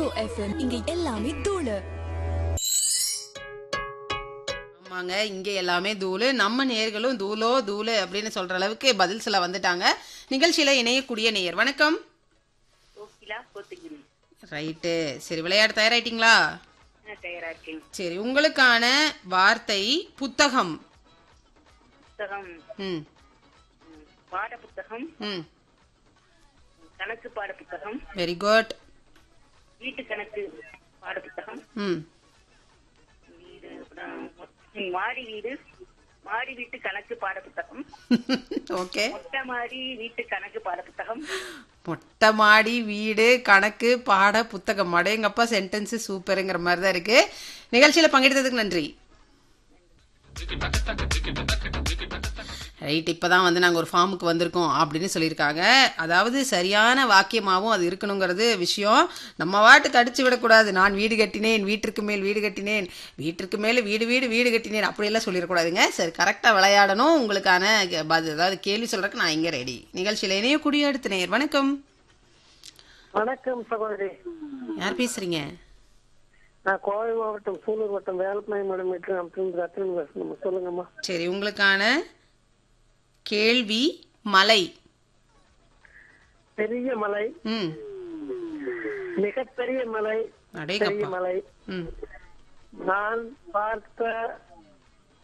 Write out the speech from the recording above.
rainbow FM இங்க எல்லாமே தூளு ஆமாங்க இங்க எல்லாமே தூளு நம்ம நேர்களும் தூளோ தூளு அப்படின்னு சொல்ற அளவுக்கு பதில் சொல்ல வந்துட்டாங்க நிகழ்ச்சியில இணையக்கூடிய நேயர் வணக்கம் கோகிலா கோத்தகிரி ரைட்டு சரி விளையாட தயாராயிட்டீங்களா நான் தயாரா இருக்கேன் சரி உங்களுக்கான வார்த்தை புத்தகம் புத்தகம் ம் ம், பாட புத்தகம் ம் கணக்கு பாட புத்தகம் வெரி குட் வீட்டு கணக்கு பாட புத்தகம் ம் வீடு அப்புறம் ம், மாடி வீடு மாடி வீட்டு கணக்கு பாட புத்தகம் ஓகே மொட்டை மாடி வீட்டு கணக்கு பாட புத்தகம் மொட்டை மாடி வீடு கணக்கு பாட புத்தகம் அடேங்கப்பா சென்டென்ஸ் சூப்பருங்கிற மாதிரி தான் இருக்கு நிகழ்ச்சியில பங்கெடுத்ததுக்கு நன்றி ரைட் இப்பதான் வந்து நாங்க ஒரு ஃபார்முக்கு வந்திருக்கோம் அப்படின்னு சொல்லியிருக்காங்க அதாவது சரியான வாக்கியமாகவும் அது இருக்கணுங்கிறது விஷயம் நம்ம வாட்டுக்கு அடிச்சு விடக்கூடாது நான் வீடு கட்டினேன் வீட்டிற்கு மேல் வீடு கட்டினேன் வீட்டிற்கு மேல வீடு வீடு வீடு கட்டினேன் அப்படியெல்லாம் சொல்லிடக்கூடாதுங்க சரி கரெக்டா விளையாடணும் உங்களுக்கான க- பது- அதாவது கேள்வி சொல்றதுக்கு நான் இங்க ரெடி நிகழ்ச்சியில இணைய குடியெடுத்து நேயர் வணக்கம் வணக்கம் சகோதரி யார் பேசுறீங்க நான் கோவை மாவட்டம் சூலூர் வட்டம் வேலப்பநாய மடம் மீட்டர் அப்படின்னு ரத்னம் பேசணும் சொல்லுங்கம்மா சரி உங்களுக்கான கேள்வி மலை பெரிய மலை ம் மிகப்பெரிய மலை பெரிய அடேங்கப்பா மலை ம் நான் பார்த்த